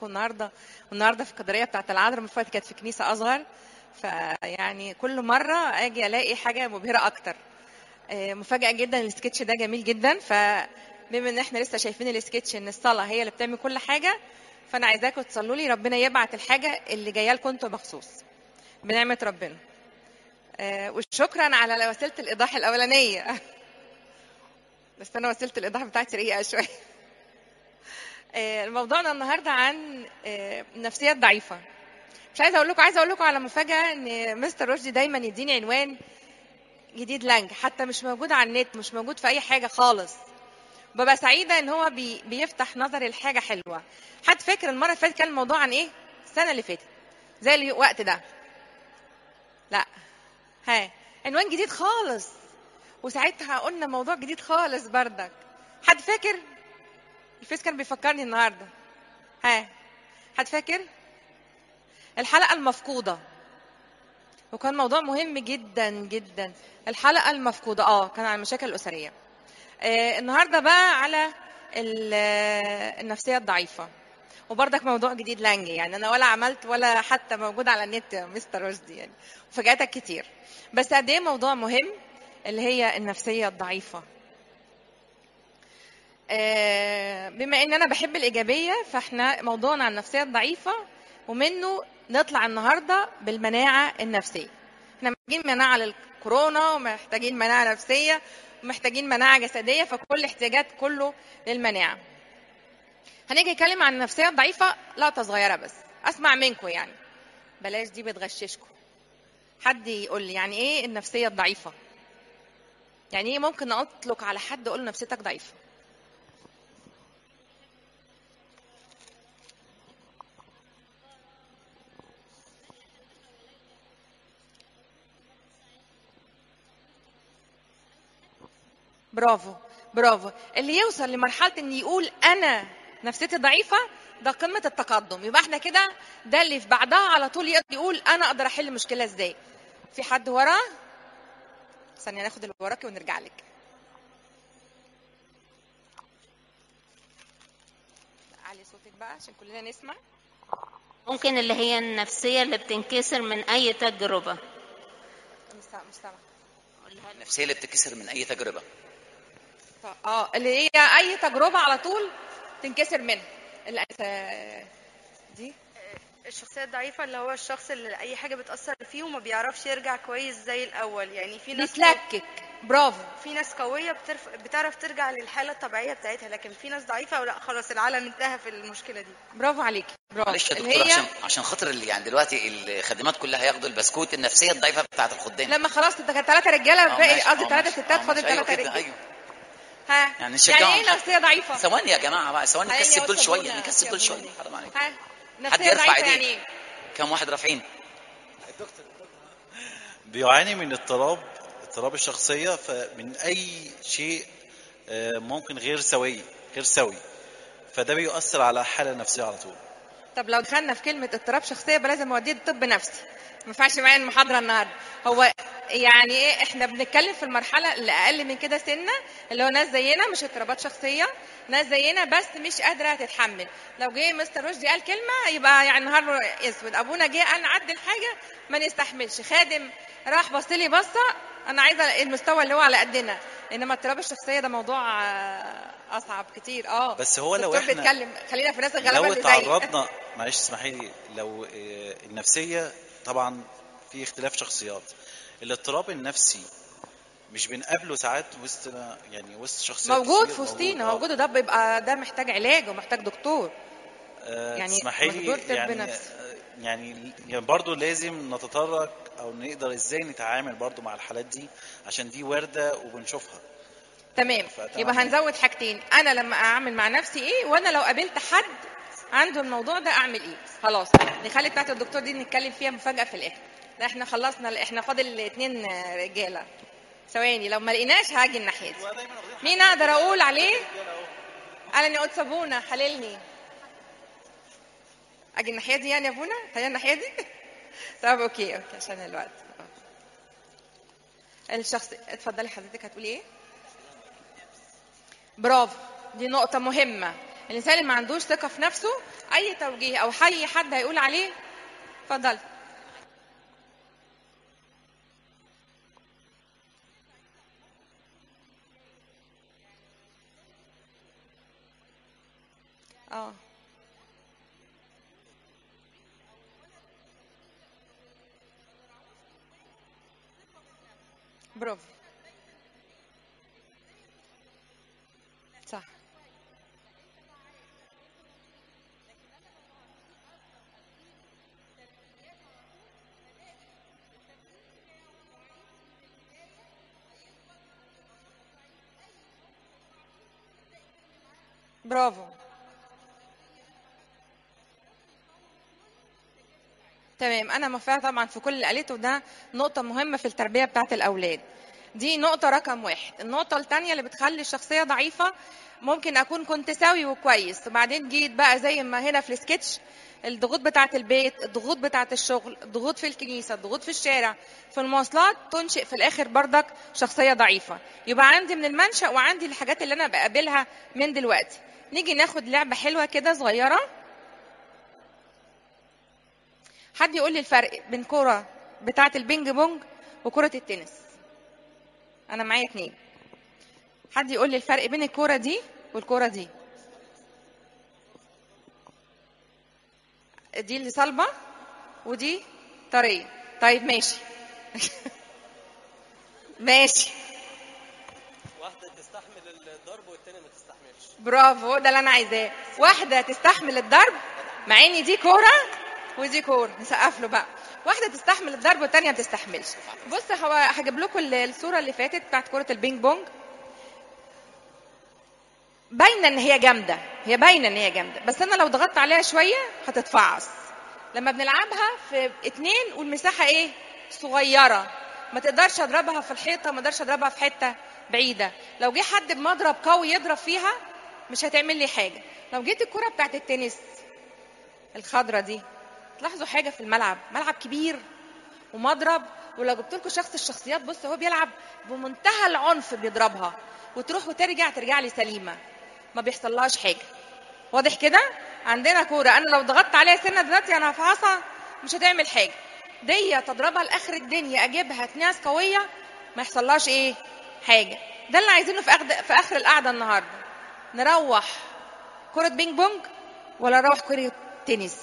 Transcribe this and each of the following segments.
لكم النهارده والنهارده في القدريه بتاعت العذراء من فاتت كانت في كنيسه اصغر فيعني كل مره اجي الاقي حاجه مبهره اكتر آه، مفاجاه جدا السكتش ده جميل جدا فبما ان احنا لسه شايفين السكتش ان الصلاه هي اللي بتعمل كل حاجه فانا عايزاكم تصلوا لي ربنا يبعت الحاجه اللي جايه لكم انتوا مخصوص بنعمه ربنا آه، وشكرا على وسيله الايضاح الاولانيه بس انا وسيله الايضاح بتاعتي رقيقه شويه آه، موضوعنا النهارده عن آه، النفسيه الضعيفه مش عايزه اقول لكم عايزه اقول لكم على مفاجاه ان مستر رشدي دايما يديني عنوان جديد لانج حتى مش موجود على النت مش موجود في اي حاجه خالص ببقى سعيده ان هو بي بيفتح نظري لحاجه حلوه حد فاكر المره اللي فاتت كان الموضوع عن ايه السنه اللي فاتت زي الوقت ده لا ها عنوان جديد خالص وساعتها قلنا موضوع جديد خالص بردك حد فاكر الفيس كان بيفكرني النهارده ها حد فاكر الحلقه المفقوده وكان موضوع مهم جدا جدا الحلقه المفقوده اه كان عن المشاكل الاسريه آه النهارده بقى على ال- آه، النفسيه الضعيفه وبرضك موضوع جديد لانجي يعني انا ولا عملت ولا حتى موجود على النت يا مستر رشدي يعني وفجأتك كتير بس قد ايه موضوع مهم اللي هي النفسيه الضعيفه آه، بما ان انا بحب الايجابيه فاحنا موضوعنا عن النفسيه الضعيفه ومنه نطلع النهارده بالمناعه النفسيه احنا محتاجين مناعه للكورونا ومحتاجين مناعه نفسيه ومحتاجين مناعه جسديه فكل احتياجات كله للمناعه هنيجي نتكلم عن النفسيه الضعيفه لقطه صغيره بس اسمع منكم يعني بلاش دي بتغششكم حد يقول لي يعني ايه النفسيه الضعيفه يعني ايه ممكن اطلق على حد اقول له نفسيتك ضعيفه برافو برافو اللي يوصل لمرحله ان يقول انا نفسيتي ضعيفه ده قمه التقدم يبقى احنا كده ده اللي في بعدها على طول يقدر يقول انا اقدر احل المشكله ازاي في حد وراه ثانيه ناخد اللي وراكي ونرجع لك علي صوتك بقى عشان كلنا نسمع ممكن اللي هي النفسية اللي بتنكسر من أي تجربة مش سامعة- مش سامعة. النفسيه اللي بتتكسر من اي تجربه اه اللي هي اي تجربه على طول تنكسر منها الأس- دي الشخصية الضعيفة اللي هو الشخص اللي أي حاجة بتأثر فيه وما بيعرفش يرجع كويس زي الأول يعني في ناس بيتلكك برافو في ناس قوية بترف... بتعرف ترجع للحالة الطبيعية بتاعتها لكن في ناس ضعيفة ولا خلاص العالم انتهى في المشكلة دي برافو عليكي برافو معلش يا اللي دكتور هي عشان عشان خاطر اللي يعني دلوقتي الخدمات كلها ياخدوا البسكوت النفسيه الضعيفه بتاعت الخدام لما خلاص انت كانت ثلاثه رجاله آه، باقي ماشي، قصدي آه، ثلاثه ماشي، ستات آه، فاضل ماشي، أيوة ثلاثه كده، رجاله ايوه ها يعني يعني نشجعهم ايه نفسيه ضعيفه ثواني يا جماعه بقى ثواني هيا نكسب دول وسابونا شويه نكسب يا دول شويه ابني. حرام عليك ها حد نفسيه يرفع ضعيفه ايديه يعني ايه كم واحد رافعين بيعاني من اضطراب اضطراب الشخصية فمن أي شيء آه، ممكن غير سوي غير سوي فده بيؤثر على الحالة النفسية على طول طب لو دخلنا في كلمه اضطراب شخصيه يبقى لازم اوديه طب نفسي ما ينفعش معايا المحاضره النهارده هو يعني ايه احنا بنتكلم في المرحله اللي اقل من كده سنه اللي هو ناس زينا مش اضطرابات شخصيه ناس زينا بس مش قادره تتحمل لو جه مستر رشدي قال كلمه يبقى يعني نهار اسود ابونا جه قال نعدل حاجه ما نستحملش خادم راح بص لي بصه انا عايزه المستوى اللي هو على قدنا انما اضطراب الشخصيه ده موضوع آه، اصعب كتير اه بس هو لو الدكتور إحنا- بيتكلم خلينا في الناس الغلابه لو اللي زيي تعرضنا معلش اسمحي لي لو آه، النفسية طبعا في اختلاف شخصيات الاضطراب النفسي مش بنقابله ساعات وسط يعني وسط شخصيات موجود كتير، في وسطينا آه. موجود وده بيبقى ده محتاج علاج ومحتاج دكتور آه، يعني تسمحي مقدور لي طب يعني نفسي. آه، يعني يعني برضه لازم نتطرق او نقدر ازاي نتعامل برضه مع الحالات دي عشان دي وارده وبنشوفها تمام فتمام. يبقى هنزود حاجتين انا لما اعمل مع نفسي ايه وانا لو قابلت حد عنده الموضوع ده اعمل ايه خلاص نخلي بتاعت الدكتور دي نتكلم فيها مفاجاه في الاخر لا احنا خلصنا احنا فاضل اتنين رجاله ثواني لو ما لقيناش هاجي الناحيه دي مين اقدر اقول عليه قال اني قلت ابونا حللني اجي الناحيه دي يعني يا ابونا خلينا الناحيه دي طب اوكي اوكي عشان الوقت الشخص اتفضلي حضرتك هتقولي ايه برافو دي نقطة مهمة الانسان اللي ما عندوش ثقه في نفسه اي توجيه او اي حد هيقول عليه اتفضل اه برافو صح برافو تمام انا موافقه طبعا في كل اللي قالته ده نقطه مهمه في التربيه بتاعه الاولاد دي نقطه رقم واحد النقطه الثانيه اللي بتخلي الشخصيه ضعيفه ممكن اكون كنت سوي وكويس وبعدين جيت بقى زي ما هنا في السكتش الضغوط بتاعه البيت الضغوط بتاعه الشغل الضغوط في الكنيسه الضغوط في الشارع في المواصلات تنشئ في الاخر بردك شخصيه ضعيفه يبقى عندي من المنشا وعندي الحاجات اللي انا بقابلها من دلوقتي نيجي ناخد لعبه حلوه كده صغيره حد يقول لي الفرق بين كرة بتاعة البينج بونج وكرة التنس أنا معايا اتنين حد يقول لي الفرق بين الكرة دي والكرة دي دي اللي صلبة ودي طرية طيب ماشي ماشي واحدة تستحمل الضرب والتانية ما تستحملش برافو ده اللي انا عايزاه واحده تستحمل الضرب مع ان دي كوره ودي كوره نسقف له بقى واحده تستحمل الضرب والتانيه ما تستحملش بص هو هجيب لكم ال- الصوره اللي فاتت بتاعت كره البينج بونج باينه ان هي جامده هي باينه ان هي جامده بس انا لو ضغطت عليها شويه هتتفعص لما بنلعبها في اتنين والمساحه ايه صغيره ما تقدرش اضربها في الحيطه ما اقدرش اضربها في حته بعيده لو جه حد بمضرب قوي يضرب فيها مش هتعمل لي حاجه لو جيت الكره بتاعت التنس الخضره دي تلاحظوا حاجه في الملعب ملعب كبير ومضرب ولو جبت لكم شخص الشخصيات بص هو بيلعب بمنتهى العنف بيضربها وتروح وترجع ترجع لي سليمه ما بيحصلهاش حاجه واضح كده عندنا كوره انا لو ضغطت عليها سنه دلوقتي انا هفعصها مش هتعمل حاجه دي تضربها لاخر الدنيا اجيبها تناس قويه ما يحصلهاش ايه حاجه ده اللي عايزينه في أخد... في اخر القعده النهارده نروح كره بينج بونج ولا نروح كره تنس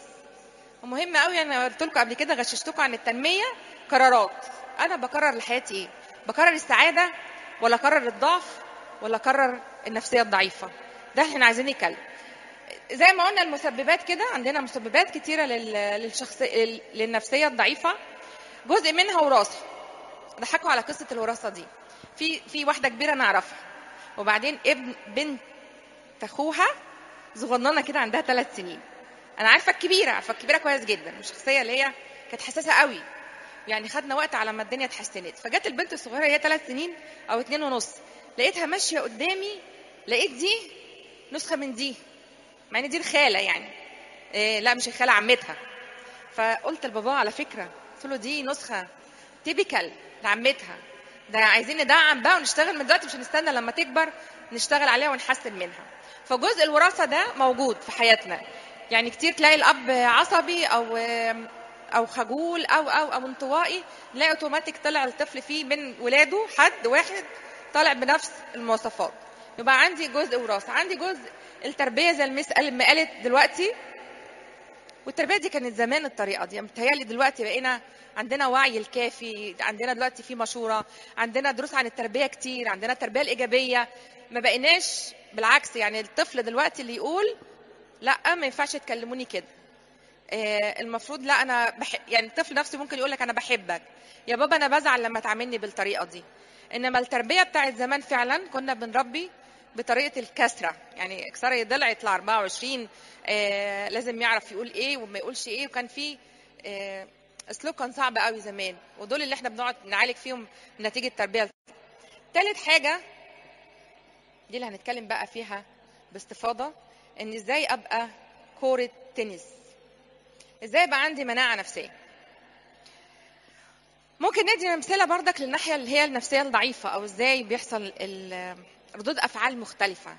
ومهم قوي انا قلت لكم قبل كده غششتكم عن التنميه قرارات انا بقرر لحياتي ايه بقرر السعاده ولا اقرر الضعف ولا اقرر النفسيه الضعيفه ده احنا عايزين نتكلم زي ما قلنا المسببات كده عندنا مسببات كتيره لل- للشخص لل- للنفسيه الضعيفه جزء منها وراثه ضحكوا على قصه الوراثه دي في في واحده كبيره نعرفها وبعدين ابن بنت اخوها صغننه كده عندها ثلاث سنين انا عارفه الكبيره عارفه الكبيره كويس جدا الشخصيه اللي هي كانت حساسه قوي يعني خدنا وقت على ما الدنيا اتحسنت فجت البنت الصغيره هي ثلاث سنين او اتنين ونص لقيتها ماشيه قدامي لقيت دي نسخه من دي مع ان دي الخاله يعني إيه لا مش الخاله عمتها فقلت لبابا على فكره قلت له دي نسخه تيبيكال لعمتها ده عايزين ندعم بقى ونشتغل من دلوقتي مش هنستنى لما تكبر نشتغل عليها ونحسن منها فجزء الوراثه ده موجود في حياتنا يعني كتير تلاقي الاب عصبي او او خجول او او او انطوائي تلاقي اوتوماتيك طلع الطفل فيه من ولاده حد واحد طالع بنفس المواصفات يبقى عندي جزء وراثه عندي جزء التربيه زي المس قال- ما قالت دلوقتي والتربيه دي كانت زمان الطريقه دي متهيألي دلوقتي بقينا عندنا وعي الكافي عندنا دلوقتي في مشوره عندنا دروس عن التربيه كتير عندنا التربيه الايجابيه ما بقيناش بالعكس يعني الطفل دلوقتي اللي يقول لا ما ينفعش تكلموني كده آه، المفروض لا انا بحب يعني الطفل نفسه ممكن يقول لك انا بحبك يا بابا انا بزعل لما تعاملني بالطريقه دي انما التربيه بتاعت زمان فعلا كنا بنربي بطريقه الكسره يعني اكسري ضلع يطلع 24 آه لازم يعرف يقول ايه وما يقولش ايه وكان في آه اسلوب كان صعب قوي زمان ودول اللي احنا بنقعد نعالج فيهم نتيجه التربيه تالت حاجه دي اللي هنتكلم بقى فيها باستفاضه ان ازاي ابقى كوره تنس ازاي يبقى عندي مناعه نفسيه ممكن ندي امثله بردك للناحيه اللي هي النفسيه الضعيفه او ازاي بيحصل ال- ردود افعال مختلفه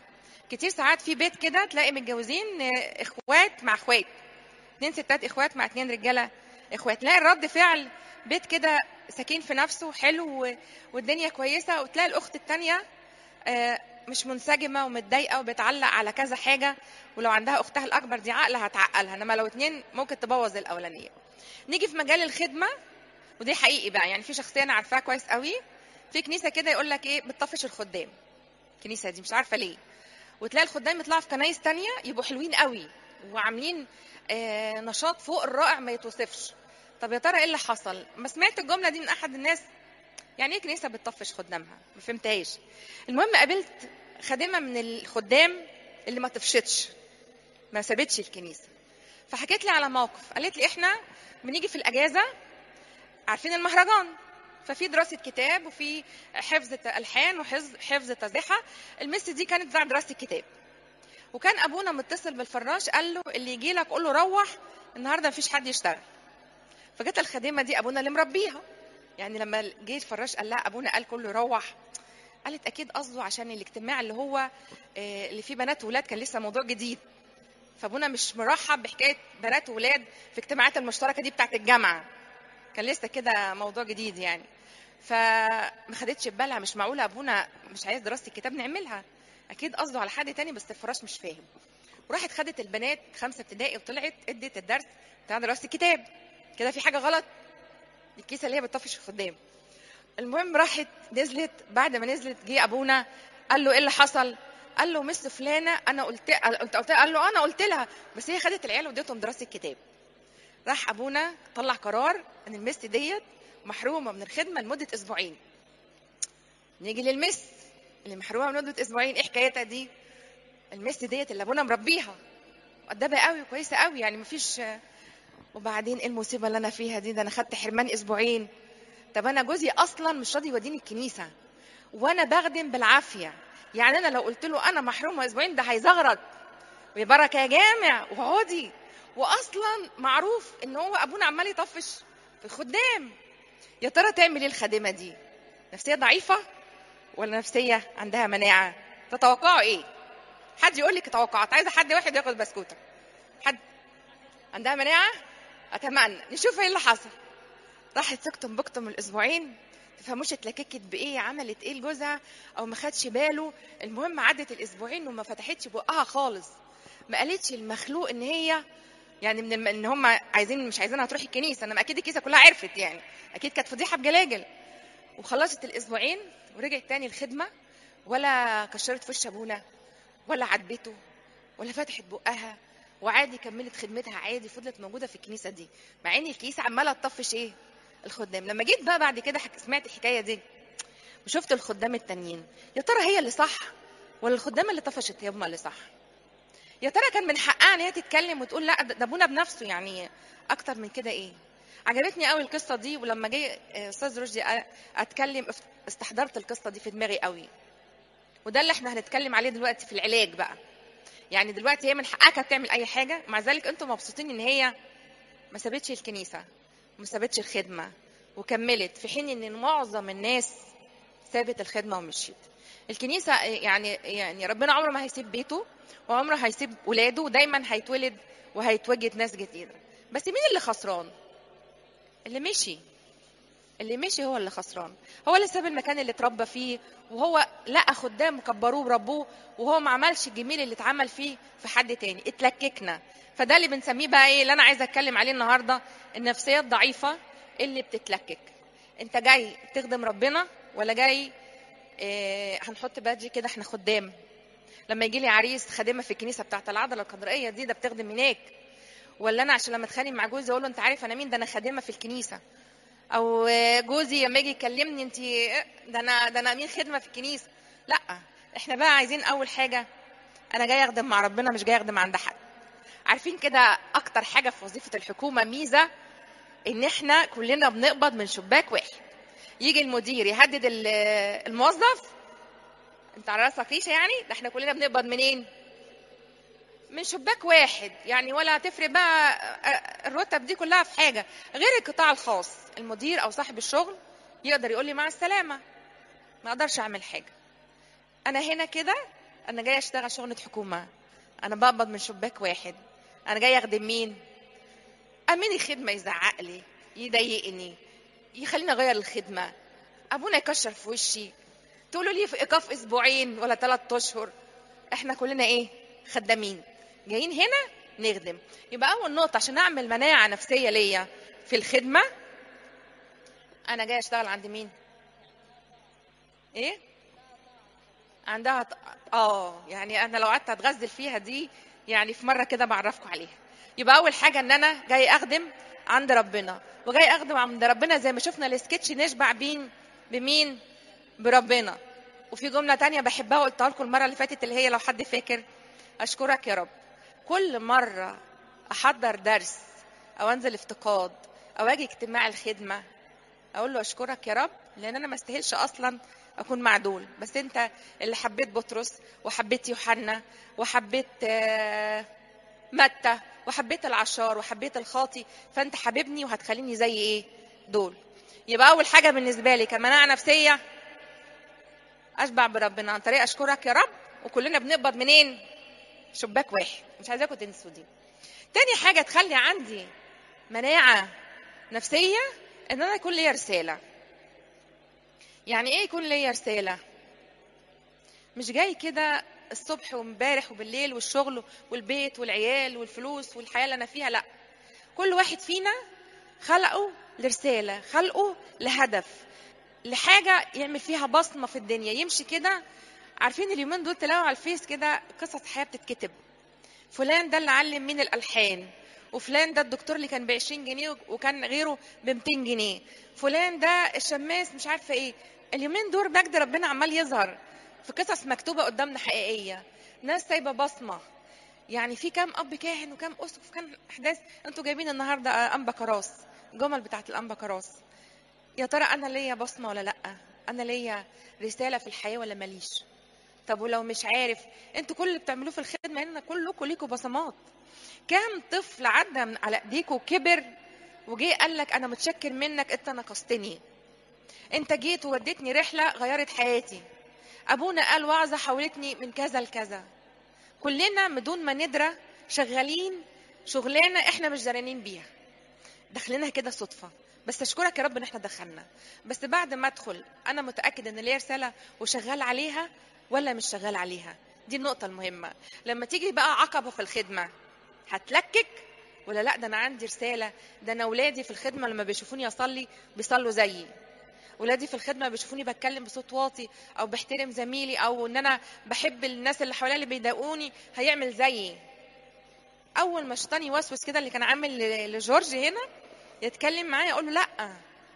كتير ساعات في بيت كده تلاقي متجوزين آه، اخوات مع اخوات اتنين ستات اخوات مع اتنين رجاله اخوات تلاقي الرد فعل بيت كده سكين في نفسه حلو و- والدنيا كويسه وتلاقي الاخت التانيه آه، مش منسجمه ومتضايقه وبتعلق على كذا حاجه ولو عندها اختها الاكبر دي عقله هتعقلها انما لو اتنين ممكن تبوظ الاولانيه نيجي في مجال الخدمه ودي حقيقي بقى يعني في شخصيه انا عارفاها كويس قوي في كنيسه كده يقول لك ايه بتطفش الخدام الكنيسه دي مش عارفه ليه وتلاقي الخدام يطلعوا في كنايس تانية يبقوا حلوين قوي وعاملين آه نشاط فوق الرائع ما يتوصفش طب يا ترى ايه اللي حصل ما سمعت الجمله دي من احد الناس يعني ايه كنيسه بتطفش خدامها ما فهمتهاش المهم قابلت خادمه من الخدام اللي ما طفشتش ما سابتش الكنيسه فحكيت لي على موقف قالت لي احنا بنيجي في الاجازه عارفين المهرجان ففي دراسة كتاب وفي حفظ ألحان وحفظ حفظ تسبيحة المس دي كانت بتاع دراسة الكتاب وكان أبونا متصل بالفراش قال له اللي يجي لك قول له روح النهارده مفيش حد يشتغل فجت الخادمة دي أبونا اللي مربيها يعني لما جه الفراش قال لها أبونا قال كله روح قالت أكيد قصده عشان الاجتماع اللي هو آه، اللي فيه بنات وولاد كان لسه موضوع جديد فابونا مش مرحب بحكايه بنات وولاد في اجتماعات المشتركه دي بتاعت الجامعه كان لسه كده موضوع جديد يعني فما خدتش في بالها مش معقوله ابونا مش عايز دراسه الكتاب نعملها اكيد قصده على حد تاني بس الفراش مش فاهم وراحت خدت البنات خمسه ابتدائي وطلعت ادت الدرس بتاع دراسه الكتاب كده في حاجه غلط الكيسه اللي هي بتطفش الخدام المهم راحت نزلت بعد ما نزلت جه ابونا قال له ايه اللي حصل قال له مس فلانه انا قلت قلت قلت قال له انا قلت لها بس هي خدت العيال واديتهم دراسه الكتاب راح ابونا طلع قرار ان المس ديت محرومه من الخدمه لمده اسبوعين نيجي للمس اللي محرومه من مده اسبوعين ايه حكايتها دي المس ديت اللي ابونا مربيها مؤدبه قوي كويسه قوي يعني مفيش وبعدين ايه المصيبه اللي انا فيها دي ده انا خدت حرمان اسبوعين طب انا جوزي اصلا مش راضي يوديني الكنيسه وانا بخدم بالعافيه يعني انا لو قلت له انا محرومه اسبوعين ده هيزغرط ويا بركه يا جامع واقعدي واصلا معروف ان هو ابونا عمال يطفش في الخدام يا ترى تعمل ايه الخادمه دي نفسيه ضعيفه ولا نفسيه عندها مناعه تتوقعوا ايه حد يقول لك توقعات عايزه حد واحد ياخد بسكوته حد عندها مناعه اتمنى نشوف ايه اللي حصل راحت سكتم بكتم الاسبوعين تفهموش اتلككت بايه عملت ايه لجوزها او ما خدش باله المهم عدت الاسبوعين وما فتحتش بقها خالص ما قالتش المخلوق ان هي يعني من الم... ان هم عايزين مش عايزينها تروح الكنيسه انما اكيد الكنيسه كلها عرفت يعني اكيد كانت فضيحه بجلاجل وخلصت الاسبوعين ورجعت تاني الخدمه ولا كشرت في وش ابونا ولا عاتبته ولا فتحت بقها وعادي كملت خدمتها عادي فضلت موجوده في الكنيسه دي مع ان الكنيسه عماله تطفش ايه الخدام لما جيت بقى بعد كده حك... سمعت الحكايه دي وشفت الخدام التانيين يا ترى هي اللي صح ولا الخدام اللي طفشت هي هم اللي صح يا ترى كان من حقها ان هي تتكلم وتقول لا ده ابونا بنفسه يعني اكتر من كده ايه عجبتني قوي القصه دي ولما جه استاذ رشدي اتكلم استحضرت القصه دي في دماغي قوي وده اللي احنا هنتكلم عليه دلوقتي في العلاج بقى يعني دلوقتي هي من حقها كانت تعمل اي حاجه مع ذلك انتم مبسوطين ان هي ما سابتش الكنيسه وما سابتش الخدمه وكملت في حين ان معظم الناس سابت الخدمه ومشيت الكنيسه يعني يعني ربنا عمره ما هيسيب بيته وعمره هيسيب ولاده ودايما هيتولد وهيتوجد ناس جديده بس مين اللي خسران اللي مشي اللي مشي هو اللي خسران هو اللي ساب المكان اللي اتربى فيه وهو لقى خدام كبروه وربوه وهو ما عملش الجميل اللي اتعمل فيه في حد تاني اتلككنا فده اللي بنسميه بقى ايه اللي انا عايزه اتكلم عليه النهارده النفسيه الضعيفه اللي بتتلكك انت جاي تخدم ربنا ولا جاي إيه هنحط بادج كده احنا خدام لما يجي لي عريس خادمه في الكنيسه بتاعت العضله القدريه دي ده بتخدم هناك ولا انا عشان لما اتخانق مع جوزي اقول له انت عارف انا مين ده انا خادمه في الكنيسه او جوزي لما يجي يكلمني انت ده انا ده انا امين خدمه في الكنيسه لا احنا بقى عايزين اول حاجه انا جاي اخدم مع ربنا مش جاي اخدم عند حد عارفين كده اكتر حاجه في وظيفه الحكومه ميزه ان احنا كلنا بنقبض من شباك واحد يجي المدير يهدد الموظف انت على راسك ريشه يعني ده احنا كلنا بنقبض منين من شباك واحد يعني ولا هتفرق بقى الرتب دي كلها في حاجه غير القطاع الخاص المدير او صاحب الشغل يقدر يقول لي مع السلامه ما اقدرش اعمل حاجه انا هنا كده انا جاي اشتغل شغلة حكومة انا بقبض من شباك واحد انا جاي اخدم مين امين الخدمة يزعق لي يضايقني يخليني اغير الخدمة ابونا يكشر في وشي تقولوا لي في ايقاف اسبوعين ولا ثلاث اشهر احنا كلنا ايه خدامين جايين هنا نخدم يبقى اول نقطه عشان اعمل مناعه نفسيه ليا في الخدمه انا جاي اشتغل عند مين ايه عندها ط- اه يعني انا لو قعدت اتغزل فيها دي يعني في مره كده بعرفكم عليها يبقى اول حاجه ان انا جاي اخدم عند ربنا وجاي اخدم عند ربنا زي ما شفنا السكتش نشبع بين بمين بربنا وفي جمله تانية بحبها قلتها لكم المره اللي فاتت اللي هي لو حد فاكر اشكرك يا رب كل مره احضر درس او انزل افتقاد او اجي اجتماع الخدمه اقول له اشكرك يا رب لان انا ما استاهلش اصلا اكون مع دول بس انت اللي حبيت بطرس وحبيت يوحنا وحبيت آه، متى وحبيت العشار وحبيت الخاطي فانت حبيبني وهتخليني زي ايه دول يبقى اول حاجه بالنسبه لي كمناعه نفسيه اشبع بربنا عن طريق اشكرك يا رب وكلنا بنقبض منين شباك واحد مش عايزاكم تنسوا دي تاني حاجه تخلي عندي مناعه نفسيه ان انا يكون ليا رساله يعني ايه يكون ليا رساله مش جاي كده الصبح وامبارح وبالليل والشغل والبيت والعيال والفلوس والحياه اللي انا فيها لا كل واحد فينا خلقه لرساله خلقه لهدف لحاجه يعمل فيها بصمه في الدنيا يمشي كده عارفين اليومين دول تلاقوا على الفيس كده قصص حياه بتتكتب فلان ده اللي علم مين الالحان وفلان ده الدكتور اللي كان ب 20 جنيه وكان غيره ب 200 جنيه فلان ده الشماس مش عارفه ايه اليومين دول مجد ربنا عمال يظهر في قصص مكتوبه قدامنا حقيقيه ناس سايبه بصمه يعني في كام اب كاهن وكام اسقف وكام احداث انتوا جايبين النهارده انبا كراس الجمل بتاعت الانبا كراس يا ترى انا ليا بصمه ولا لا انا ليا رساله في الحياه ولا ماليش طب ولو مش عارف انتوا كل اللي بتعملوه في الخدمه هنا كلكم ليكوا بصمات كام طفل عدى من على ايديكوا وكبر وجه قال لك انا متشكر منك انت نقصتني انت جيت ووديتني رحله غيرت حياتي ابونا قال وعظه حولتني من كذا لكذا كلنا بدون ما ندرى شغالين شغلانه احنا مش دارانين بيها دخلنا كده صدفه بس اشكرك يا رب ان احنا دخلنا بس بعد ما ادخل انا متاكد ان ليا رساله وشغال عليها ولا مش شغال عليها دي النقطه المهمه لما تيجي بقى عقبه في الخدمه هتلكك ولا لا ده انا عندي رساله ده انا اولادي في الخدمه لما بيشوفوني اصلي بيصلوا زيي ولادي في الخدمه بيشوفوني بتكلم بصوت واطي او بحترم زميلي او ان انا بحب الناس اللي حواليا اللي بيضايقوني هيعمل زيي اول ما الشيطان يوسوس كده اللي كان عامل ل- لجورج هنا يتكلم معايا اقول له لا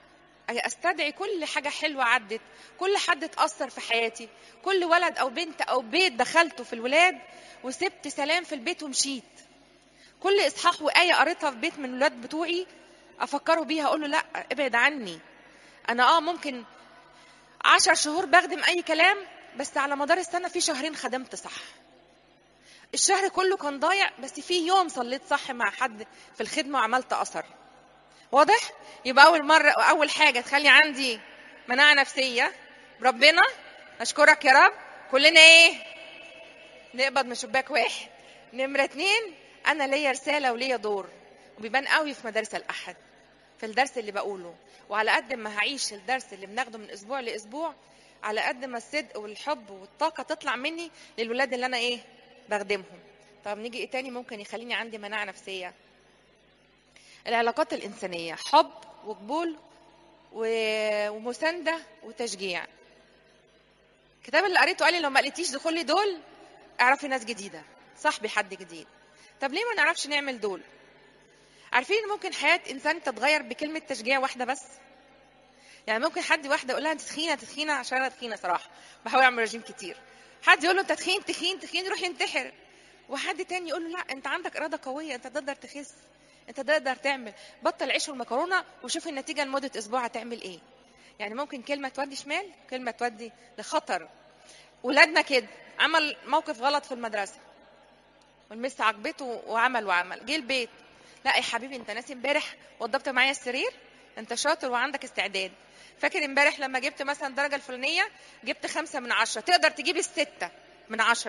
استدعي كل حاجه حلوه عدت كل حد اتاثر في حياتي كل ولد او بنت او بيت دخلته في الولاد وسبت سلام في البيت ومشيت كل اصحاح وايه قريتها في بيت من الولاد بتوعي افكره بيها اقول له لا ابعد عني انا اه ممكن عشر شهور بخدم اي كلام بس على مدار السنه في شهرين خدمت صح الشهر كله كان ضايع بس في يوم صليت صح مع حد في الخدمه وعملت اثر واضح يبقى اول مره اول حاجه تخلي عندي مناعه نفسيه ربنا اشكرك يا رب كلنا ايه نقبض من شباك واحد نمره اتنين انا ليا رساله وليا دور وبيبان قوي في مدارس الاحد في الدرس اللي بقوله وعلى قد ما هعيش الدرس اللي بناخده من اسبوع لاسبوع على قد ما الصدق والحب والطاقه تطلع مني للولاد اللي انا ايه بخدمهم طب نيجي ايه تاني ممكن يخليني عندي مناعه نفسيه العلاقات الانسانيه حب وقبول و- ومسانده وتشجيع الكتاب اللي قريته قال لي لو ما قلتيش دخولي دول اعرفي ناس جديده صاحبي حد جديد طب ليه ما نعرفش نعمل دول عارفين ممكن حياه انسان تتغير بكلمه تشجيع واحده بس يعني ممكن حد واحده يقول لها انت تخينه تخينه عشان انا تخينه صراحه بحاول اعمل رجيم كتير حد يقول له انت تخين تخين تخين روح ينتحر وحد تاني يقول له لا انت عندك اراده قويه انت تقدر تخس انت تقدر تعمل بطل عيش والمكرونه وشوف النتيجه لمده اسبوع هتعمل ايه يعني ممكن كلمه تودي شمال كلمه تودي لخطر ولادنا كده عمل موقف غلط في المدرسه والمس عاقبته وعمل وعمل جه البيت لا يا حبيبي انت ناسي امبارح وضبت معايا السرير انت شاطر وعندك استعداد فاكر امبارح لما جبت مثلا الدرجه الفلانيه جبت خمسة من عشرة تقدر تجيب الستة من عشرة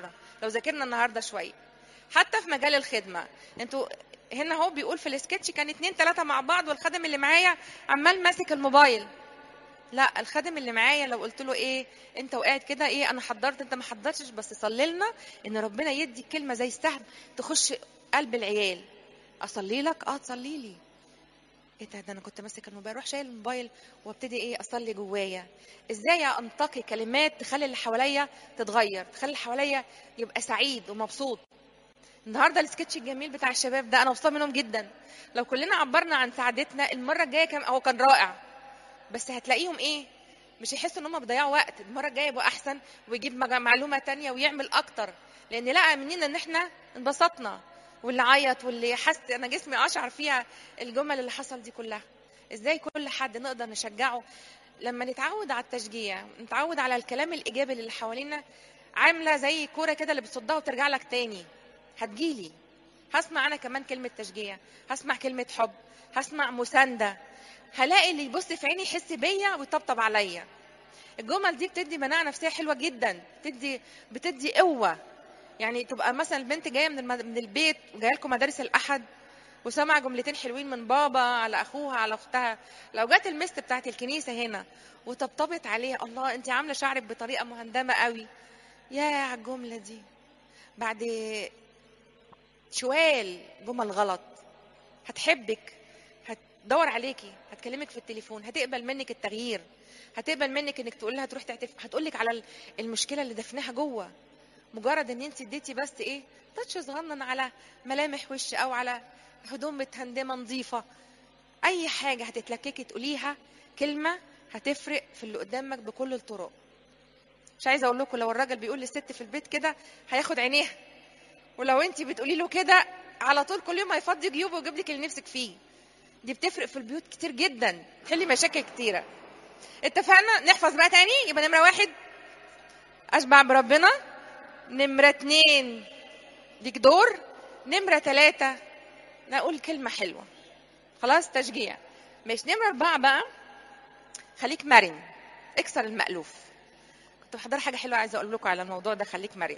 لو ذاكرنا النهارده شويه حتى في مجال الخدمه انتوا هنا هو بيقول في السكتش كان اتنين تلاته مع بعض والخادم اللي معايا عمال ماسك الموبايل لا الخادم اللي معايا لو قلت له ايه انت وقاعد كده ايه انا حضرت انت ما حضرتش بس صلي لنا ان ربنا يدي كلمه زي السهم تخش قلب العيال اصلي لك اه تصلي لي ايه ده ده انا كنت ماسك الموبايل اروح شايل الموبايل وابتدي ايه اصلي جوايا ازاي انتقي كلمات تخلي اللي حواليا تتغير تخلي اللي حواليا يبقى سعيد ومبسوط النهارده السكتش الجميل بتاع الشباب ده انا مبسوطه منهم جدا لو كلنا عبرنا عن سعادتنا المره الجايه كان هو كان رائع بس هتلاقيهم ايه مش يحسوا ان هم بيضيعوا وقت المره الجايه يبقى احسن ويجيب مج- معلومه تانية ويعمل اكتر لان لقى مننا ان احنا انبسطنا واللي عيط واللي حس انا جسمي اشعر فيها الجمل اللي حصل دي كلها ازاي كل حد نقدر نشجعه لما نتعود على التشجيع نتعود على الكلام الايجابي اللي حوالينا عامله زي كوره كده اللي بتصدها وترجع لك تاني هتجيلي هسمع انا كمان كلمه تشجيع هسمع كلمه حب هسمع مسانده هلاقي اللي يبص في عيني يحس بيا ويطبطب عليا الجمل دي بتدي مناعه نفسيه حلوه جدا بتدي بتدي قوه يعني تبقى مثلا البنت جايه من المد... من البيت وجايه لكم مدارس الاحد وسمع جملتين حلوين من بابا على اخوها على اختها لو جت المست بتاعت الكنيسه هنا وطبطبت عليها الله انت عامله شعرك بطريقه مهندمه قوي يا على الجمله دي بعد شوال جمل غلط هتحبك هتدور عليكي هتكلمك في التليفون هتقبل منك التغيير هتقبل منك انك تقول لها تروح تعترف هتقول لك على ال- المشكله اللي دفناها جوه مجرد ان انت اديتي بس ايه تاتش صغنن على ملامح وش او على هدوم متهندمه نظيفه اي حاجه هتتلككي تقوليها كلمه هتفرق في اللي قدامك بكل الطرق مش عايزه اقول لكم لو الراجل بيقول للست في البيت كده هياخد عينيها ولو انت بتقولي له كده على طول كل يوم هيفضي جيوبه ويجيب لك اللي نفسك فيه دي بتفرق في البيوت كتير جدا تحلي مشاكل كتيره اتفقنا نحفظ بقى تاني يبقى نمره واحد اشبع بربنا نمره اتنين ليك دور نمره تلاته نقول كلمه حلوه خلاص تشجيع مش نمره اربعه بقى خليك مرن اكسر المألوف كنت بحضر حاجه حلوه عايزه اقول لكم على الموضوع ده خليك مرن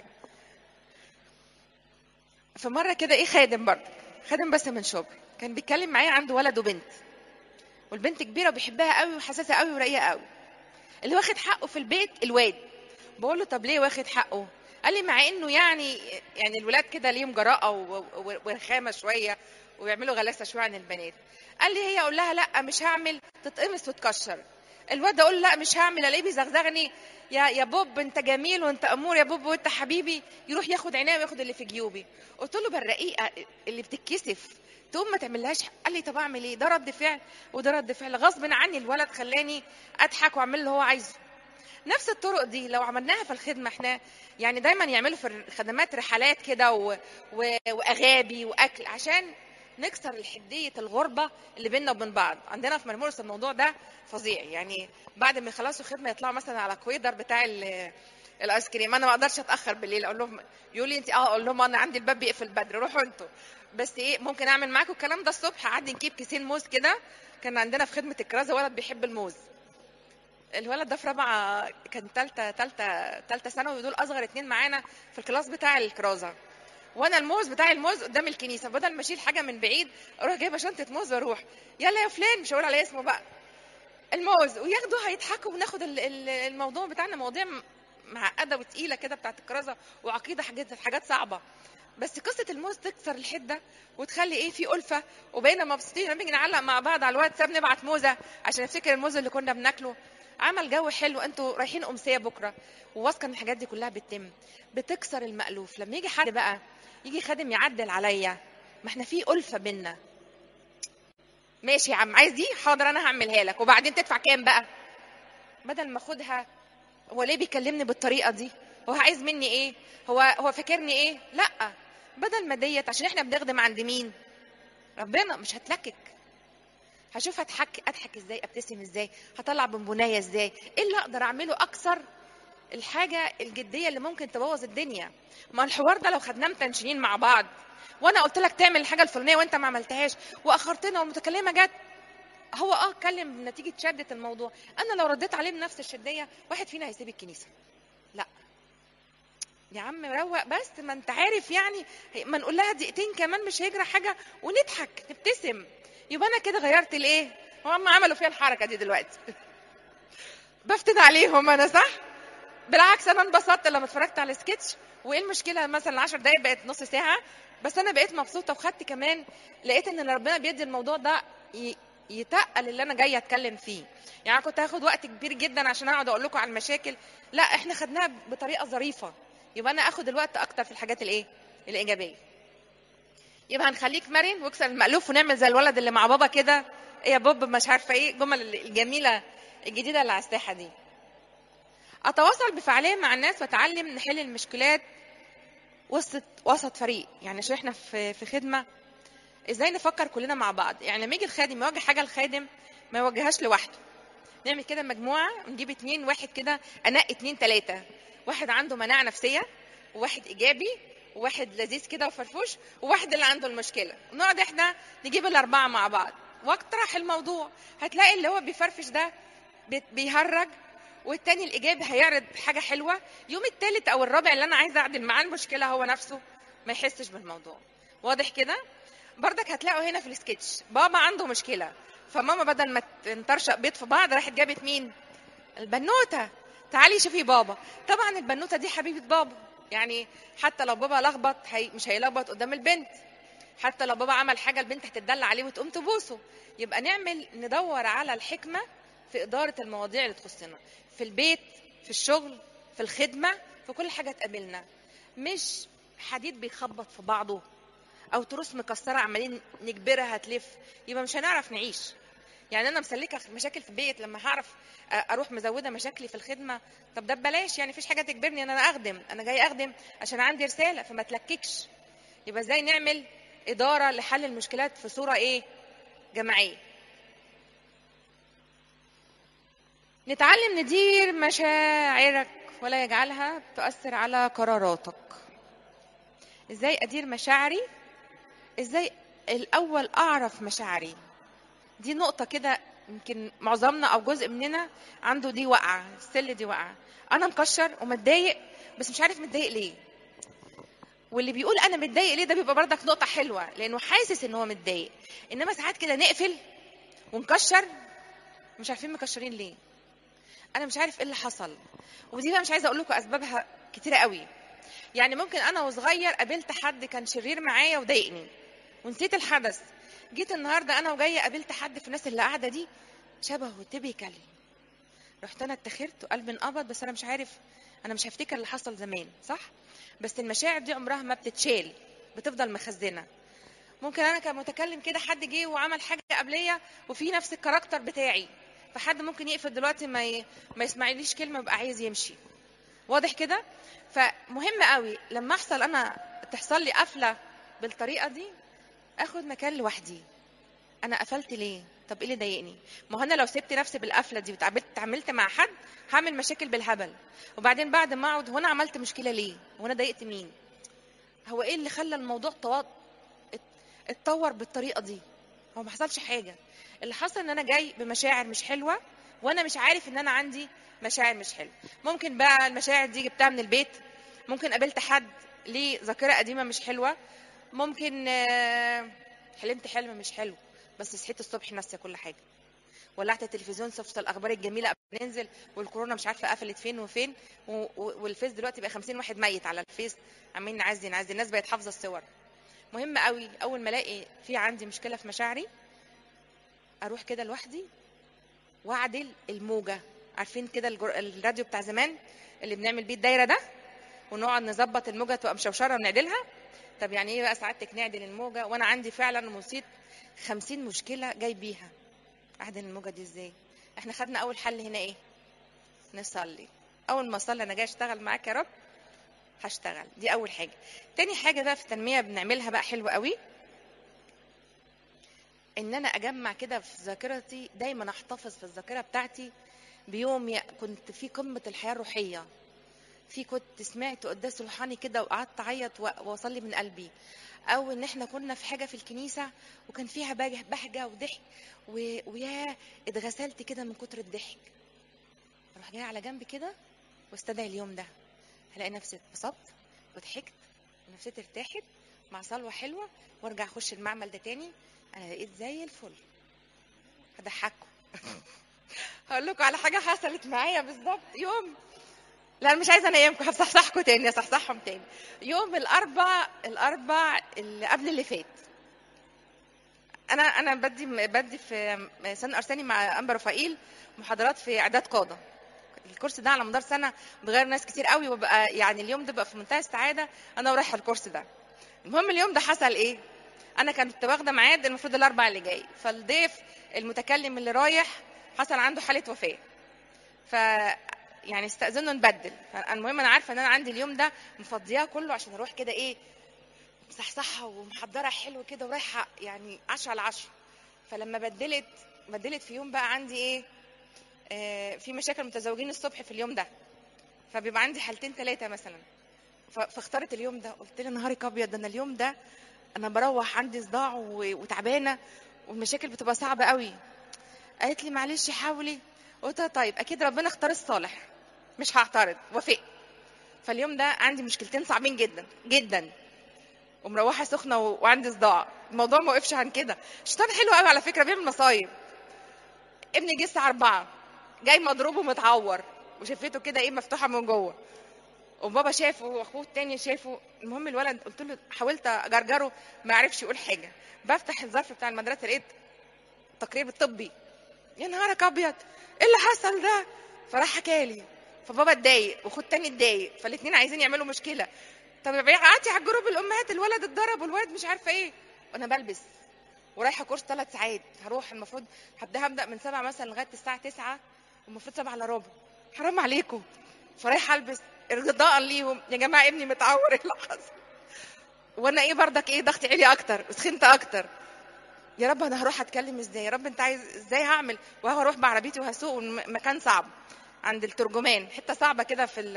فمره كده ايه خادم برضه خادم بس من شبرا كان بيتكلم معايا عنده ولد وبنت والبنت كبيره وبيحبها قوي وحساسه قوي ورقيقه قوي اللي واخد حقه في البيت الواد بقول له طب ليه واخد حقه قال لي مع انه يعني يعني الولاد كده ليهم جراءه و- و- ورخامه شويه ويعملوا غلاسه شويه عن البنات قال لي هي اقول لها لا مش هعمل تتقمص وتكشر الواد اقول له لا مش هعمل الاقيه بيزغزغني يا يا بوب انت جميل وانت امور يا بوب وانت حبيبي يروح ياخد عينيه وياخد اللي في جيوبي قلت له بالرقيقه اللي بتتكسف تقوم ما تعملهاش قال لي طب اعمل ايه ده رد فعل وده رد فعل غصب عني الولد خلاني اضحك واعمل اللي هو عايزه نفس الطرق دي لو عملناها في الخدمه احنا يعني دايما يعملوا في الخدمات رحلات كده و... و... واغابي واكل عشان نكسر الحديه الغربه اللي بيننا وبين بعض عندنا في مرمورس الموضوع ده فظيع يعني بعد ما يخلصوا خدمه يطلعوا مثلا على كويدر بتاع ال- الايس كريم انا ما اقدرش اتاخر بالليل اقول لهم يقول لي انت اه اقول لهم انا عندي الباب بيقفل بدري روحوا انتوا بس ايه ممكن اعمل معاكم الكلام ده الصبح قعدنا نجيب كيسين موز كده كان عندنا في خدمه الكرازه ولد بيحب الموز الولد ده في رابعه كان ثالثه ثالثه ثالثه ثانوي ودول اصغر اتنين معانا في الكلاس بتاع الكرازه وانا الموز بتاع الموز قدام الكنيسه بدل ما اشيل حاجه من بعيد اروح جايبه شنطه موز واروح يلا يا فلان مش هقول عليه اسمه بقى الموز وياخدوا هيضحكوا وناخد ال- ال- الموضوع بتاعنا مواضيع م- معقده وتقيله كده بتاعت الكرازه وعقيده حاجات حاجات صعبه بس قصه الموز تكسر الحده وتخلي ايه في الفه وبقينا مبسوطين لما نيجي نعلق مع بعض على الواتساب نبعت موزه عشان نفتكر الموز اللي كنا بناكله عمل جو حلو انتوا رايحين امسيه بكره وواثقه ان الحاجات دي كلها بتتم بتكسر المألوف لما يجي حد بقى يجي خادم يعدل عليا ما احنا في ألفة بينا ماشي يا عم عايز دي حاضر انا هعملها لك وبعدين تدفع كام بقى بدل ما اخدها هو ليه بيكلمني بالطريقه دي هو عايز مني ايه هو هو فاكرني ايه لا بدل ما ديت عشان احنا بنخدم عند مين ربنا مش هتلكك هشوف هضحك اضحك ازاي ابتسم ازاي هطلع بونبونايه ازاي ايه اللي اقدر اعمله اكثر الحاجه الجديه اللي ممكن تبوظ الدنيا ما الحوار ده لو خدناه متنشنين مع بعض وانا قلت لك تعمل الحاجه الفلانيه وانت ما عملتهاش واخرتنا والمتكلمه جت هو اه اتكلم نتيجه شده الموضوع انا لو رديت عليه بنفس الشديه واحد فينا هيسيب الكنيسه لا يا عم روق بس ما انت عارف يعني ما نقول لها دقيقتين كمان مش هيجرى حاجه ونضحك نبتسم يبقى انا كده غيرت الايه هم عملوا فيها الحركه دي دلوقتي بفتن عليهم انا صح بالعكس انا انبسطت لما اتفرجت على السكتش وايه المشكله مثلا 10 دقايق بقت نص ساعه بس انا بقيت مبسوطه وخدت كمان لقيت ان ربنا بيدي الموضوع ده ي- يتقل اللي انا جايه اتكلم فيه يعني كنت هاخد وقت كبير جدا عشان اقعد اقول لكم على المشاكل لا احنا خدناها بطريقه ظريفه يبقى انا اخد الوقت اكتر في الحاجات الايه الايجابيه يبقى هنخليك مرن واكسر المألوف ونعمل زي الولد اللي مع بابا كده ايه يا بوب مش عارفه ايه الجمل الجميله الجديده اللي على الساحه دي اتواصل بفعاليه مع الناس واتعلم نحل المشكلات وسط وسط فريق يعني عشان احنا في في خدمه ازاي نفكر كلنا مع بعض يعني لما يجي الخادم يواجه حاجه الخادم ما يواجههاش لوحده نعمل كده مجموعه نجيب اتنين واحد كده انقي اتنين تلاته واحد عنده مناعه نفسيه وواحد ايجابي وواحد لذيذ كده وفرفوش وواحد اللي عنده المشكله نقعد احنا نجيب الاربعه مع بعض واقترح الموضوع هتلاقي اللي هو بيفرفش ده بي- بيهرج والتاني الايجابي هيعرض حاجه حلوه يوم التالت او الرابع اللي انا عايزه اعدل معاه المشكله هو نفسه ما يحسش بالموضوع واضح كده بردك هتلاقوا هنا في السكتش بابا عنده مشكله فماما بدل ما تنطرشق بيض في بعض راحت جابت مين البنوته تعالي شوفي بابا طبعا البنوته دي حبيبه بابا يعني حتى لو بابا لخبط هي مش هيلخبط قدام البنت حتى لو بابا عمل حاجه البنت هتدلع عليه وتقوم تبوسه يبقى نعمل ندور على الحكمه في اداره المواضيع اللي تخصنا في البيت في الشغل في الخدمه في كل حاجه تقابلنا مش حديد بيخبط في بعضه او تروس مكسره عمالين نجبرها تلف يبقى مش هنعرف نعيش يعني انا مسلكه مشاكل في البيت لما هعرف اروح مزوده مشاكلي في الخدمه طب ده ببلاش يعني مفيش حاجه تجبرني ان انا اخدم انا جاي اخدم عشان عندي رساله فما تلككش يبقى ازاي نعمل اداره لحل المشكلات في صوره ايه جماعيه نتعلم ندير مشاعرك ولا يجعلها تؤثر على قراراتك ازاي ادير مشاعري ازاي الاول اعرف مشاعري دي نقطة كده يمكن معظمنا أو جزء مننا عنده دي واقعة السل دي واقعة أنا مكشر ومتضايق بس مش عارف متضايق ليه واللي بيقول أنا متضايق ليه ده بيبقى بردك نقطة حلوة لأنه حاسس إن هو متضايق إنما ساعات كده نقفل ونكشر مش عارفين مكشرين ليه أنا مش عارف إيه اللي حصل ودي بقى مش عايزة أقول لكم أسبابها كتيرة قوي يعني ممكن أنا وصغير قابلت حد كان شرير معايا وضايقني ونسيت الحدث جيت النهارده انا وجايه قابلت حد في الناس اللي قاعده دي شبهه تيبيكال رحت انا اتخرت وقلبي انقبض بس انا مش عارف انا مش هفتكر اللي حصل زمان صح بس المشاعر دي عمرها ما بتتشال بتفضل مخزنه ممكن انا كمتكلم كده حد جه وعمل حاجه قبليه وفي نفس الكاركتر بتاعي فحد ممكن يقفل دلوقتي ما ي... ما يسمعليش كلمه ويبقى عايز يمشي واضح كده فمهم قوي لما احصل انا تحصل لي قفله بالطريقه دي اخد مكان لوحدي انا قفلت ليه طب ايه اللي ضايقني ما هو انا لو سبت نفسي بالقفله دي وتعاملت اتعاملت مع حد هعمل مشاكل بالهبل وبعدين بعد ما اقعد هو انا عملت مشكله ليه هو انا ضايقت مين هو ايه اللي خلى الموضوع طو... اتطور بالطريقه دي هو ما حصلش حاجه اللي حصل ان انا جاي بمشاعر مش حلوه وانا مش عارف ان انا عندي مشاعر مش حلوه ممكن بقى المشاعر دي جبتها من البيت ممكن قابلت حد ليه ذاكره قديمه مش حلوه ممكن حلمت حلم مش حلو بس صحيت الصبح ناسيه كل حاجه ولعت التلفزيون شفت الاخبار الجميله قبل ننزل والكورونا مش عارفه قفلت فين وفين والفيس دلوقتي بقى 50 واحد ميت على الفيس عمالين نعزي نعزي الناس بقت حافظه الصور مهم قوي اول ما الاقي في عندي مشكله في مشاعري اروح كده لوحدي واعدل الموجه عارفين كده الجر... الراديو بتاع زمان اللي بنعمل بيه الدايره ده ونقعد نظبط الموجه تبقى مشوشره ونعدلها طب يعني ايه بقى سعادتك نعدل الموجه وانا عندي فعلا مصيب 50 مشكله جاي بيها اعدل الموجه دي ازاي احنا خدنا اول حل هنا ايه نصلي اول ما اصلي انا جاي اشتغل معاك يا رب هشتغل دي اول حاجه تاني حاجه بقى في التنميه بنعملها بقى حلوه قوي ان انا اجمع كده في ذاكرتي دايما احتفظ في الذاكره بتاعتي بيوم كنت في قمه الحياه الروحيه في كنت سمعت قداس روحاني كده وقعدت اعيط واصلي من قلبي او ان احنا كنا في حاجه في الكنيسه وكان فيها بهجه وضحك ويا اتغسلت كده من كتر الضحك اروح جايه على جنب كده واستدعي اليوم ده هلاقي نفسي اتبسطت وضحكت ونفسيتي ارتاحت مع صلوه حلوه وارجع اخش المعمل ده تاني انا لقيت زي الفل هضحككم هقول لكم على حاجه حصلت معايا بالظبط يوم لا أنا مش عايزه انيمكم هصحصحكم تاني هصحصحهم تاني يوم الاربع الاربع اللي قبل اللي فات انا انا بدي بدي في سن ارساني مع انبا رفائيل محاضرات في اعداد قاده الكورس ده على مدار سنه بغير ناس كتير قوي وبقى يعني اليوم ده بقى في منتهى السعاده انا ورايحه الكورس ده المهم اليوم ده حصل ايه انا كنت واخده ميعاد المفروض الاربع اللي جاي فالضيف المتكلم اللي رايح حصل عنده حاله وفاه ف يعني استاذنوا نبدل فالمهم انا عارفه ان انا عندي اليوم ده مفضياه كله عشان اروح كده ايه مصحصحه ومحضره حلو كده ورايحه يعني 10 على 10 فلما بدلت بدلت في يوم بقى عندي ايه آه في مشاكل متزوجين الصبح في اليوم ده فبيبقى عندي حالتين ثلاثه مثلا ف- فاخترت اليوم ده قلت لها نهارك ابيض ده انا اليوم ده انا بروح عندي صداع و- وتعبانه والمشاكل بتبقى صعبه قوي قالت لي معلش حاولي قلت لها طيب اكيد ربنا اختار الصالح مش هعترض وافقت فاليوم ده عندي مشكلتين صعبين جدا جدا ومروحه سخنه و... وعندي صداع الموضوع ما وقفش عن كده الشيطان حلو قوي على فكره بيعمل مصايب ابني جه الساعه 4 جاي مضروب ومتعور وشفته كده ايه مفتوحه من جوه وبابا شافه واخوه التاني شافه المهم الولد قلت له حاولت اجرجره ما عرفش يقول حاجه بفتح الظرف بتاع المدرسه لقيت تقرير الطبي يا نهارك ابيض ايه اللي حصل ده فراح حكالي فبابا اتضايق واخوه التاني اتضايق فالاثنين عايزين يعملوا مشكله طب ابعتي على جروب الامهات الولد اتضرب والولد مش عارفه ايه وانا بلبس ورايحه كورس ثلاث ساعات هروح المفروض هبدا هبدا من سبعة مثلا لغايه الساعه 9 والمفروض سبعة الا ربع حرام عليكم فرايحه البس ارضاء ليهم يا جماعه ابني متعور ايه اللي حصل وانا ايه بردك ايه ضغطي عالي اكتر وسخنت اكتر يا رب انا هروح اتكلم ازاي يا رب انت عايز ازاي هعمل وهروح بعربيتي وهسوق والمكان صعب عند الترجمان حته صعبه كده في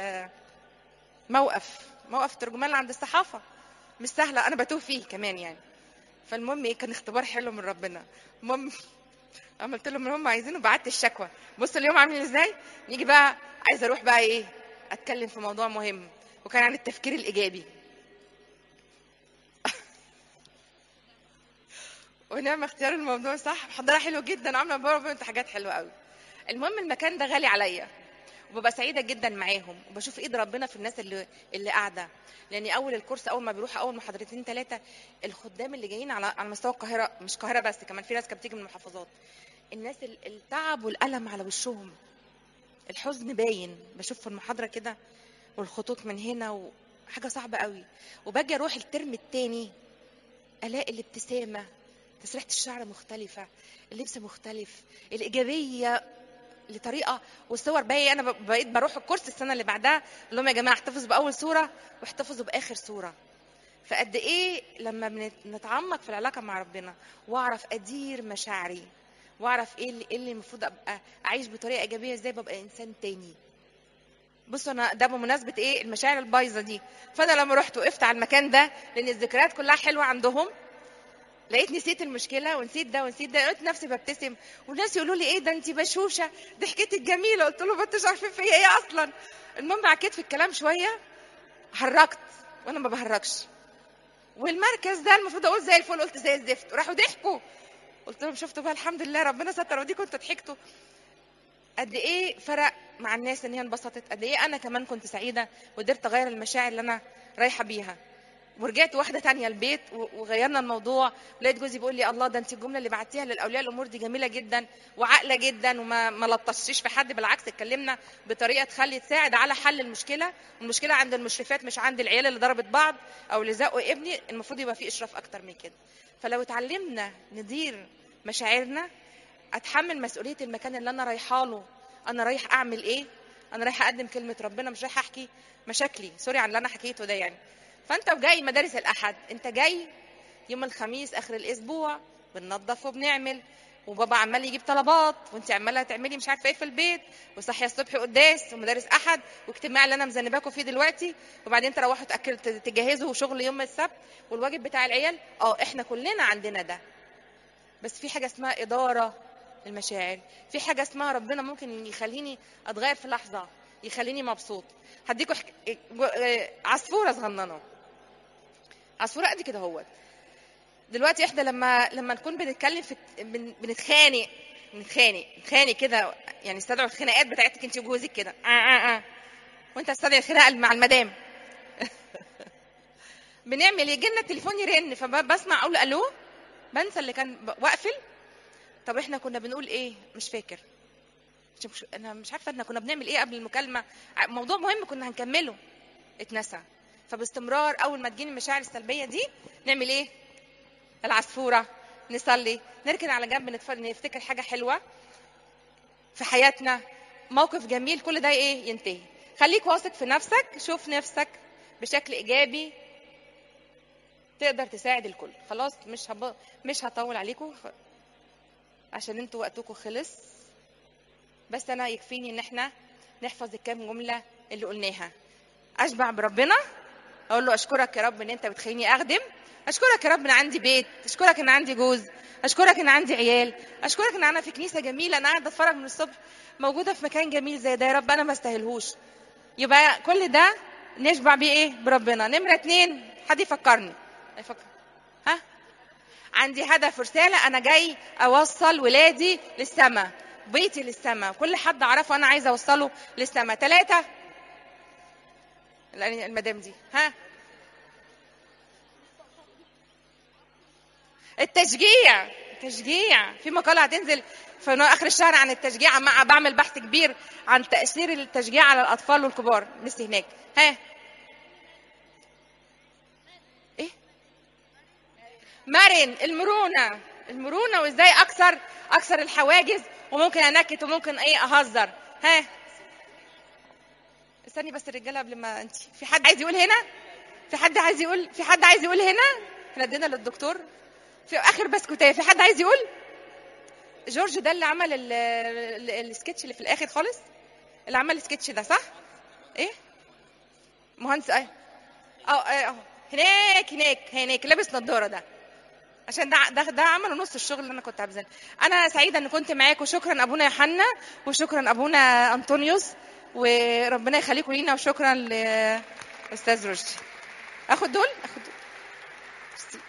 الموقف موقف الترجمان اللي عند الصحافه مش سهله انا بتوه فيه كمان يعني فالمهم ايه كان اختبار حلو من ربنا المهم عملت لهم اللي هم عايزينه بعت الشكوى بص اليوم عامل ازاي يجي بقى عايزه اروح بقى ايه اتكلم في موضوع مهم وكان عن التفكير الايجابي ونعم اختيار الموضوع صح محضره حلو جدا عامله بره انت حاجات حلوه قوي المهم المكان ده غالي عليا وببقى سعيده جدا معاهم وبشوف ايد ربنا في الناس اللي اللي قاعده لاني اول الكورس اول ما بيروح اول محاضرتين ثلاثه الخدام اللي جايين على على مستوى القاهره مش القاهره بس كمان في ناس كانت بتيجي من المحافظات الناس ال- التعب والالم على وشهم الحزن باين بشوف في المحاضره كده والخطوط من هنا وحاجه صعبه قوي وباجي اروح الترم الثاني الاقي الابتسامه تسريحه الشعر مختلفه اللبس مختلف الايجابيه لطريقه والصور باقي انا ب- بقيت بروح الكورس السنه اللي بعدها اقول لهم يا جماعه احتفظوا باول صوره واحتفظوا باخر صوره فقد ايه لما بنت- بنتعمق في العلاقه مع ربنا واعرف ادير مشاعري واعرف ايه اللي, إيه اللي المفروض ابقى اعيش بطريقه ايجابيه ازاي ببقى انسان تاني بصوا انا ده بمناسبه ايه المشاعر البايظه دي فانا لما رحت وقفت على المكان ده لان الذكريات كلها حلوه عندهم لقيت نسيت المشكله ونسيت ده ونسيت ده لقيت نفسي ببتسم والناس يقولوا لي ايه ده انت بشوشه ضحكتك جميله قلت لهم ما انتوش عارفين فيا ايه اصلا المهم عكيت في الكلام شويه هرجت وانا ما بهرجش والمركز ده المفروض اقول زي الفل قلت زي الزفت وراحوا ضحكوا قلت لهم شفتوا بقى الحمد لله ربنا ستر ودي كنتوا ضحكتوا قد ايه فرق مع الناس ان هي انبسطت قد ايه انا كمان كنت سعيده وقدرت اغير المشاعر اللي انا رايحه بيها ورجعت واحده تانية البيت و- وغيرنا الموضوع لقيت جوزي بيقول لي الله ده انت الجمله اللي بعتيها للاولياء الامور دي جميله جدا وعاقله جدا وما ما لطشتيش في حد بالعكس اتكلمنا بطريقه تخلي تساعد على حل المشكله المشكله عند المشرفات مش عند العيال اللي ضربت بعض او اللي زقوا ابني المفروض يبقى في اشراف اكتر من كده فلو اتعلمنا ندير مشاعرنا اتحمل مسؤوليه المكان اللي انا رايحه له انا رايح اعمل ايه انا رايح اقدم كلمه ربنا مش رايح احكي مشاكلي سوري على اللي انا حكيته ده يعني فانت جاي مدارس الاحد انت جاي يوم الخميس اخر الاسبوع بننظف وبنعمل وبابا عمال يجيب طلبات وانت عماله تعملي مش عارفه ايه في البيت وصحيه الصبح قداس ومدارس احد واجتماع اللي انا مذنباكم فيه دلوقتي وبعدين تروحوا تاكلوا تجهزوا شغل يوم السبت والواجب بتاع العيال اه احنا كلنا عندنا ده بس في حاجه اسمها اداره المشاعر في حاجه اسمها ربنا ممكن يخليني اتغير في لحظه يخليني مبسوط هديكوا حك... جو- آه، عصفوره صغننه عصفوره قد كده اهوت دلوقتي احنا لما لما نكون بنتكلم في بن... بنتخانق بنتخانق نتخانق كده يعني استدعوا الخناقات بتاعتك انت وجوزك كده آه آه آه. وانت استدعي الخناقه مع المدام بنعمل يجي لنا التليفون يرن فبسمع اقول الو بنسى اللي كان ب- واقفل طب احنا كنا بنقول ايه مش فاكر مش مش انا مش عارفه احنا كنا بنعمل ايه قبل المكالمه ع- موضوع مهم كنا هنكمله اتنسى فباستمرار اول ما تجيني المشاعر السلبيه دي نعمل ايه العصفوره نصلي نركن على جنب نتف- نفتكر حاجه حلوه في حياتنا موقف جميل كل ده ايه ينتهي خليك واثق في نفسك شوف نفسك بشكل ايجابي تقدر تساعد الكل خلاص مش هب... مش هطول عليكم خ- عشان انتوا وقتكم خلص بس انا يكفيني ان احنا نحفظ الكام جمله اللي قلناها اشبع بربنا اقول له اشكرك يا رب ان انت بتخليني اخدم اشكرك يا رب ان عندي بيت اشكرك ان عندي جوز اشكرك ان عندي عيال اشكرك ان انا في كنيسه جميله انا قاعده اتفرج من الصبح موجوده في مكان جميل زي ده يا رب انا ما استاهلهوش يبقى كل ده نشبع بيه ايه بربنا نمره اتنين حد يفكرني يفكر ها عندي هدف ورساله انا جاي اوصل ولادي للسماء بيتي للسماء كل حد اعرفه انا عايزه اوصله للسماء ثلاثه المدام دي ها التشجيع التشجيع في مقاله هتنزل في اخر الشهر عن التشجيع مع بعمل بحث كبير عن تاثير التشجيع على الاطفال والكبار لسه هناك ها ايه مرن المرونه المرونه وازاي اكسر اكسر الحواجز وممكن انكت وممكن ايه اهزر ها استني بس الرجاله قبل ما انت في حد عايز يقول هنا في حد عايز يقول في حد عايز يقول هنا احنا ادينا للدكتور في اخر بسكوتيه في حد عايز يقول جورج ده اللي عمل ال- ال- السكتش اللي في الاخر خالص اللي عمل السكتش ده صح ايه مهندس ايه اه اه هناك هناك هناك لابس نظاره ده عشان ده ده, ده عملوا نص الشغل اللي انا كنت عايزاه انا سعيده ان كنت معاكم شكرا ابونا يوحنا وشكرا ابونا انطونيوس وربنا يخليكم لينا وشكرا لاستاذ رشدي اخد دول اخد دول ميرسي.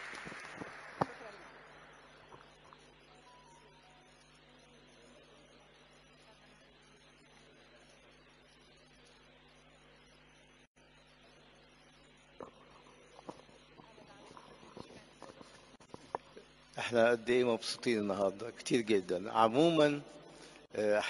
احنا قد ايه مبسوطين النهارده كتير جدا عموما آه،